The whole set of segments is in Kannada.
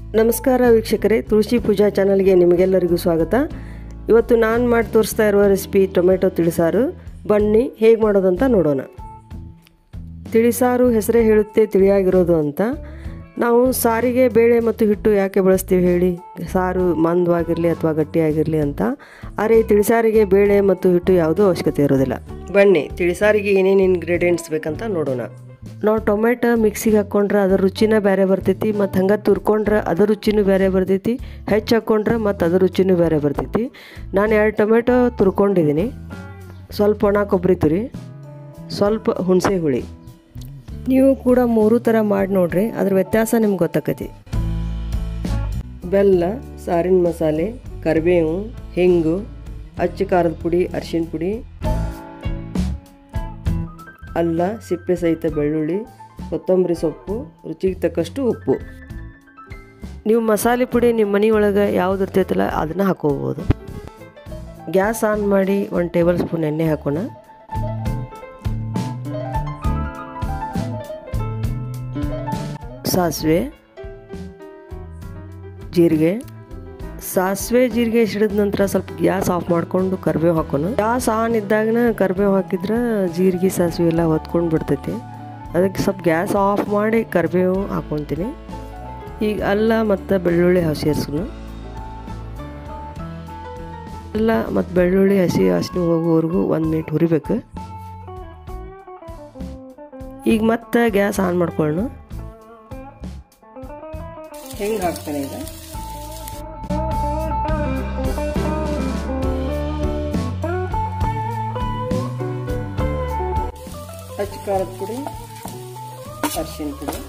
ನಮಸ್ಕಾರ ವೀಕ್ಷಕರೇ ತುಳಸಿ ಪೂಜಾ ಚಾನಲ್ಗೆ ನಿಮಗೆಲ್ಲರಿಗೂ ಸ್ವಾಗತ ಇವತ್ತು ನಾನು ಮಾಡಿ ತೋರಿಸ್ತಾ ಇರುವ ರೆಸಿಪಿ ಟೊಮೆಟೊ ತಿಳಿಸಾರು ಬನ್ನಿ ಹೇಗೆ ಮಾಡೋದಂತ ನೋಡೋಣ ತಿಳಿಸಾರು ಹೆಸರೇ ಹೇಳುತ್ತೆ ತಿಳಿಯಾಗಿರೋದು ಅಂತ ನಾವು ಸಾರಿಗೆ ಬೇಳೆ ಮತ್ತು ಹಿಟ್ಟು ಯಾಕೆ ಬಳಸ್ತೀವಿ ಹೇಳಿ ಸಾರು ಮಂದವಾಗಿರಲಿ ಅಥವಾ ಗಟ್ಟಿಯಾಗಿರಲಿ ಅಂತ ಆದರೆ ತಿಳಿಸಾರಿಗೆ ಬೇಳೆ ಮತ್ತು ಹಿಟ್ಟು ಯಾವುದೂ ಅವಶ್ಯಕತೆ ಇರೋದಿಲ್ಲ ಬನ್ನಿ ತಿಳಿಸಾರಿಗೆ ಏನೇನು ಇಂಗ್ರೀಡಿಯೆಂಟ್ಸ್ ಬೇಕಂತ ನೋಡೋಣ ನಾವು ಟೊಮೆಟೊ ಮಿಕ್ಸಿಗೆ ಹಾಕ್ಕೊಂಡ್ರೆ ಅದರ ರುಚಿನ ಬೇರೆ ಬರ್ತೈತಿ ಮತ್ತು ಹಂಗೆ ತುರ್ಕೊಂಡ್ರೆ ಅದರ ರುಚಿನೂ ಬೇರೆ ಬರ್ತೈತಿ ಹೆಚ್ಚು ಹಾಕ್ಕೊಂಡ್ರೆ ಮತ್ತು ಅದರ ರುಚಿನೂ ಬೇರೆ ಬರ್ತೈತಿ ನಾನು ಎರಡು ಟೊಮೆಟೊ ತುರ್ಕೊಂಡಿದ್ದೀನಿ ಸ್ವಲ್ಪ ಒಣ ಕೊಬ್ಬರಿ ತುರಿ ಸ್ವಲ್ಪ ಹುಣಸೆ ಹುಳಿ ನೀವು ಕೂಡ ಮೂರು ಥರ ಮಾಡಿ ನೋಡ್ರಿ ಅದ್ರ ವ್ಯತ್ಯಾಸ ನಿಮ್ಗೆ ಗೊತ್ತಾಕತಿ ಬೆಲ್ಲ ಸಾರಿನ ಮಸಾಲೆ ಕರಿಬೇವು ಹಿಂಗು ಅಚ್ಚ ಖಾರದ ಪುಡಿ ಅರಿಶಿನ ಪುಡಿ ಅಲ್ಲ ಸಿಪ್ಪೆ ಸಹಿತ ಬೆಳ್ಳುಳ್ಳಿ ಕೊತ್ತಂಬರಿ ಸೊಪ್ಪು ರುಚಿಗೆ ತಕ್ಕಷ್ಟು ಉಪ್ಪು ನೀವು ಮಸಾಲೆ ಪುಡಿ ನಿಮ್ಮ ಮನೆಯೊಳಗೆ ಯಾವ್ದು ಇರ್ತೈತಲ್ಲ ಅದನ್ನು ಹಾಕೋಬೋದು ಗ್ಯಾಸ್ ಆನ್ ಮಾಡಿ ಒಂದು ಟೇಬಲ್ ಸ್ಪೂನ್ ಎಣ್ಣೆ ಹಾಕೋಣ ಸಾಸಿವೆ ಜೀರಿಗೆ ಸಾಸಿವೆ ಜೀರಿಗೆ ಸಿಡಿದ ನಂತರ ಸ್ವಲ್ಪ ಗ್ಯಾಸ್ ಆಫ್ ಮಾಡಿಕೊಂಡು ಕರಿಬೇವು ಹಾಕೋಣ ಗ್ಯಾಸ್ ಆನ್ ಇದ್ದಾಗನ ಕರಿಬೇವು ಹಾಕಿದ್ರೆ ಜೀರಿಗೆ ಸಾಸಿವೆ ಎಲ್ಲ ಹೊತ್ಕೊಂಡು ಬಿಡ್ತೈತಿ ಅದಕ್ಕೆ ಸ್ವಲ್ಪ ಗ್ಯಾಸ್ ಆಫ್ ಮಾಡಿ ಕರಿಬೇವು ಹಾಕೊತೀನಿ ಈಗ ಅಲ್ಲ ಮತ್ತು ಬೆಳ್ಳುಳ್ಳಿ ಹಸಿ ಹಸಿರು ಅಲ್ಲ ಮತ್ತು ಬೆಳ್ಳುಳ್ಳಿ ಹಸಿ ಹಸಿ ಹೋಗೋವರೆಗೂ ಒಂದು ಮಿನಿಟ್ ಹುರಿಬೇಕು ಈಗ ಮತ್ತೆ ಗ್ಯಾಸ್ ಆನ್ ಮಾಡ್ಕೊಳ್ಳೋಣ ಹೆಂಗೆ ಹಾಕ್ತಾನೆ ಈಗ ಅಚ್ಚ ಖಾರದ ಪುಡಿ ಅರಿಶಿನ ಪುಡಿ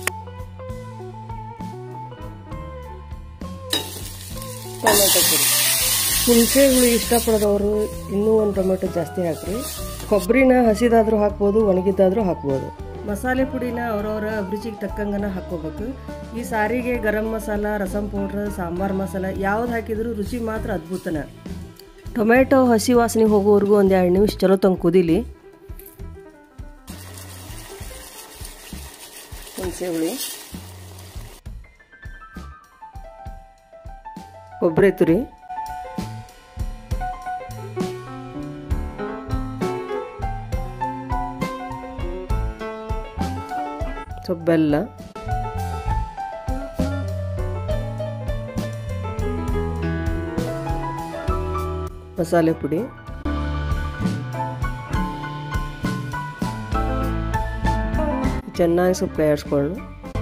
ಟೊಮೆಟೊ ಪುಡಿ ಹುಣಸೆ ಹುಳಿ ಇಷ್ಟಪಡೋದವರು ಇನ್ನೂ ಒಂದು ಟೊಮೆಟೊ ಜಾಸ್ತಿ ಹಾಕ್ರಿ ಕೊಬ್ಬರಿನ ಹಸಿದಾದರೂ ಹಾಕ್ಬೋದು ಒಣಗಿದ್ದಾದರೂ ಹಾಕ್ಬೋದು ಮಸಾಲೆ ಪುಡಿನ ಅವರವರ ಅಭಿರುಚಿಗೆ ತಕ್ಕಂಗನ ಹಾಕ್ಕೋಬೇಕು ಈ ಸಾರಿಗೆ ಗರಂ ಮಸಾಲ ರಸಂ ಪೌಡ್ರ್ ಸಾಂಬಾರು ಮಸಾಲ ಯಾವ್ದು ಹಾಕಿದರೂ ರುಚಿ ಮಾತ್ರ ಅದ್ಭುತನ ಟೊಮೆಟೊ ಹಸಿ ವಾಸನೆ ಹೋಗೋವರೆಗೂ ಒಂದು ಎರಡು ನಿಮಿಷ ಚಲೋ ತಂಗೆ ಕುದೀಲಿ ಹುಣಸೆ ಹುಳಿ ಕೊಬ್ಬರಿ ತುರಿ ಸ್ವಲ್ಪ ಬೆಲ್ಲ ಮಸಾಲೆ ಪುಡಿ ಚೆನ್ನಾಗಿ ಸ್ವಲ್ಪ ಕೈಯಾಡಿಸ್ಕೊಳ್ಳು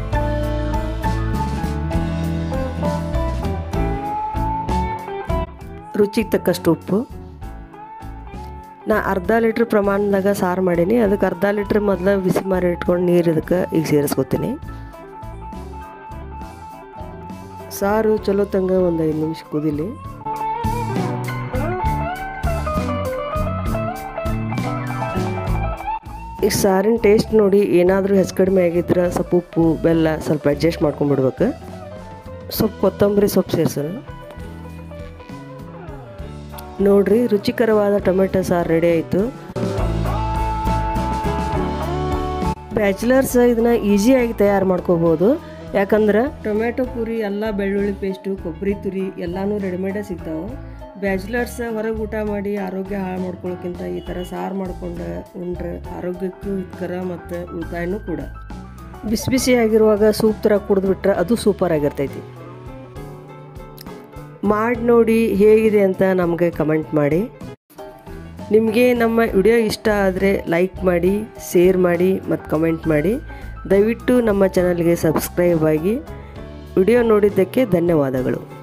ರುಚಿಗೆ ತಕ್ಕಷ್ಟು ಉಪ್ಪು ನಾ ಅರ್ಧ ಲೀಟ್ರ್ ಪ್ರಮಾಣದಾಗ ಸಾರು ಮಾಡೀನಿ ಅದಕ್ಕೆ ಅರ್ಧ ಲೀಟ್ರ್ ಮೊದಲು ಬಿಸಿ ಮಾರಿ ಇಟ್ಕೊಂಡು ನೀರು ಇದಕ್ಕೆ ಈಗ ಸೇರಿಸ್ಕೊತೀನಿ ಸಾರು ಚಲೋ ತಂಗ ಒಂದು ಐದು ನಿಮಿಷ ಕುದಿಲಿ ಈ ಸಾರಿನ ಟೇಸ್ಟ್ ನೋಡಿ ಏನಾದರೂ ಹೆಚ್ಚು ಕಡಿಮೆ ಆಗಿದ್ರೆ ಸ್ವಲ್ಪ ಉಪ್ಪು ಬೆಲ್ಲ ಸ್ವಲ್ಪ ಅಡ್ಜಸ್ಟ್ ಮಾಡ್ಕೊಂಡ್ಬಿಡ್ಬೇಕು ಸ್ವಲ್ಪ ಕೊತ್ತಂಬರಿ ಸೊಪ್ಪು ಸೇರ್ಸೋಣ ನೋಡ್ರಿ ರುಚಿಕರವಾದ ಟೊಮೆಟೊ ಸಾರು ರೆಡಿ ಆಯಿತು ಬ್ಯಾಚುಲರ್ಸ್ ಇದನ್ನ ಈಸಿಯಾಗಿ ತಯಾರು ಮಾಡ್ಕೋಬೋದು ಯಾಕಂದ್ರೆ ಟೊಮೆಟೊ ಪುರಿ ಎಲ್ಲ ಬೆಳ್ಳುಳ್ಳಿ ಪೇಸ್ಟು ಕೊಬ್ಬರಿ ತುರಿ ಎಲ್ಲನೂ ರೆಡಿಮೇಡೇ ಸಿಗ್ತಾವೆ ಬ್ಯಾಚುಲರ್ಸ್ ಹೊರಗೆ ಊಟ ಮಾಡಿ ಆರೋಗ್ಯ ಹಾಳು ಮಾಡ್ಕೊಳ್ಳೋಕ್ಕಿಂತ ಈ ಥರ ಸಾರು ಮಾಡ್ಕೊಂಡು ಉಂಡ್ರೆ ಆರೋಗ್ಯಕ್ಕೂ ಹಿತಕರ ಮತ್ತು ಉಳಿತಾಯನೂ ಕೂಡ ಬಿಸಿ ಬಿಸಿಯಾಗಿರುವಾಗ ಸೂಪ್ ಥರ ಕುಡಿದ್ಬಿಟ್ರೆ ಅದು ಸೂಪರ್ ಆಗಿರ್ತೈತಿ ಮಾಡಿ ನೋಡಿ ಹೇಗಿದೆ ಅಂತ ನಮಗೆ ಕಮೆಂಟ್ ಮಾಡಿ ನಿಮಗೆ ನಮ್ಮ ವಿಡಿಯೋ ಇಷ್ಟ ಆದರೆ ಲೈಕ್ ಮಾಡಿ ಶೇರ್ ಮಾಡಿ ಮತ್ತು ಕಮೆಂಟ್ ಮಾಡಿ ದಯವಿಟ್ಟು ನಮ್ಮ ಚಾನಲ್ಗೆ ಸಬ್ಸ್ಕ್ರೈಬ್ ಆಗಿ ವಿಡಿಯೋ ನೋಡಿದ್ದಕ್ಕೆ ಧನ್ಯವಾದಗಳು